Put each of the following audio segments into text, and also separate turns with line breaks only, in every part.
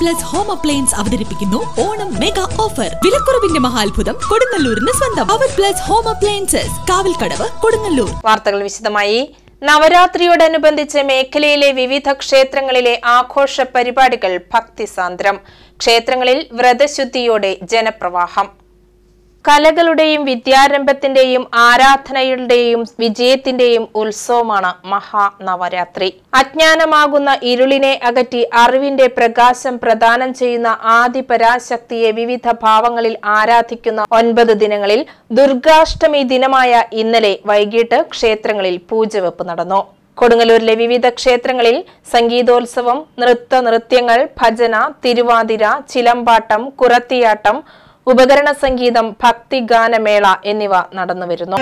plus home appliance അവതരിപ്പിക്കുന്നു Onam mega offer വിലക്കുറവിന്റെ മഹാത്ഭുതം കൊടുങ്ങല്ലൂരിന് സ്വന്തം അവർ plus home appliances Kavalkadavu Kodungallur
വാർത്തകൾ വിശദമായി നവരാത്രിയോടനുബന്ധിച്ച് മേഖലയിലെ വിവിധ ക്ഷേത്രങ്ങളിലെ ആഘോഷ പരിപാടികൾ ഭക്തിസാന്ദ്രം ക്ഷേത്രങ്ങളിൽ വ്രതശുദ്ധിയോടെ ജനപ്രവാഹം കലകളുടെയും വിദ്യാരംഭത്തിന്റെയും ആരാധനയുടെയും വിജയത്തിന്റെയും ഉത്സവമാണ് മഹാനവരാത്രി അജ്ഞാനമാകുന്ന ഇരുളിനെ അകറ്റി അറിവിന്റെ പ്രകാശം പ്രദാനം ചെയ്യുന്ന ആദിപരാശക്തിയെ വിവിധ ഭാവങ്ങളിൽ ആരാധിക്കുന്ന ഒൻപത് ദിനങ്ങളിൽ ദുർഗാഷ്ടമി ദിനമായ ഇന്നലെ വൈകിട്ട് ക്ഷേത്രങ്ങളിൽ പൂജവെപ്പ് നടന്നു കൊടുങ്ങല്ലൂരിലെ വിവിധ ക്ഷേത്രങ്ങളിൽ സംഗീതോത്സവം നൃത്ത നൃത്യങ്ങൾ ഭജന തിരുവാതിര ചിലമ്പാട്ടം കുറത്തിയാട്ടം ഉപകരണ സംഗീതം ഭക്തിഗാനമേള എന്നിവ നടന്നുവരുന്നു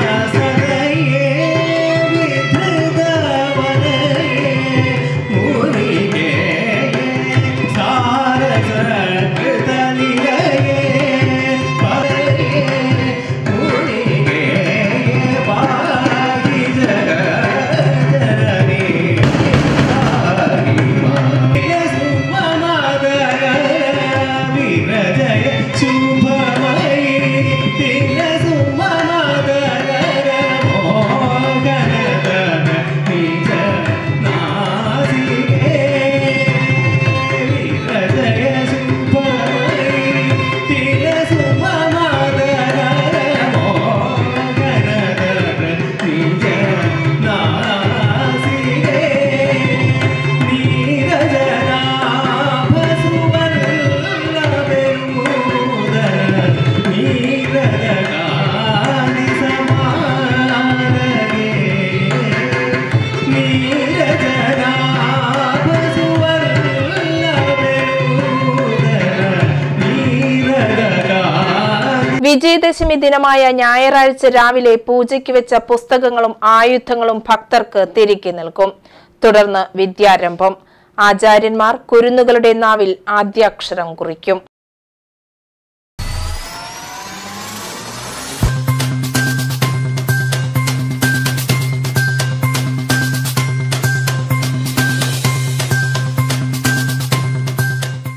വിജയദശമി ദിനമായ ഞായറാഴ്ച രാവിലെ പൂജയ്ക്ക് വെച്ച പുസ്തകങ്ങളും ആയുധങ്ങളും ഭക്തർക്ക് തിരികെ നൽകും തുടർന്ന് വിദ്യാരംഭം ആചാര്യന്മാർ കുരുന്നുകളുടെ നാവിൽ ആദ്യാക്ഷരം കുറിക്കും